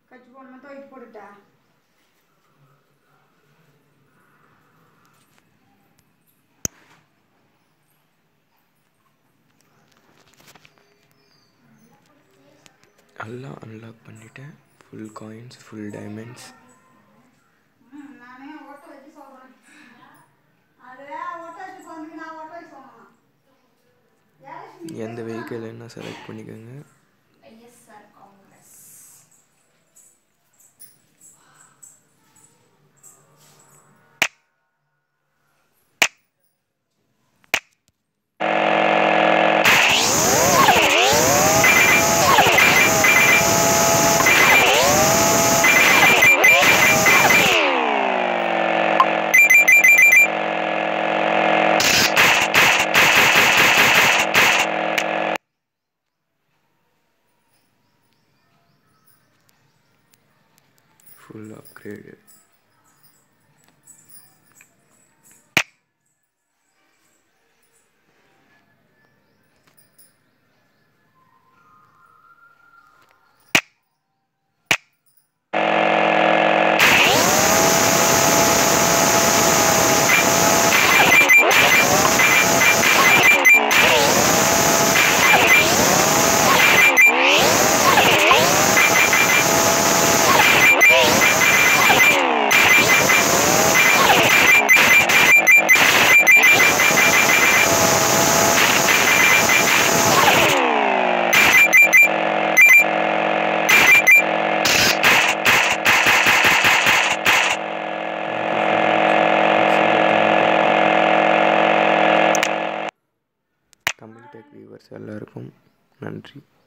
கட்சி போடணுமா துவைத்து போட்டுட்டா எல்லாம் அன்லாக் பண்ணிட்டேன் ஃபுல் காயின்ஸ் ஃபுல் டைமண்ட்ஸ் ம் நானே ஓட்ட வச்சு சொல்கிறேன் அது ஓட்ட வச்சு சொன்னீங்க நான் ஓட்ட வச்சு சொல்லணும் ஏழை எந்த வெஹிக்கிள் என்ன செலக்ட் பண்ணிக்கோங்க ISR congress full upgrade Tamil tech viewers எல்லாருக்கும் நன்றி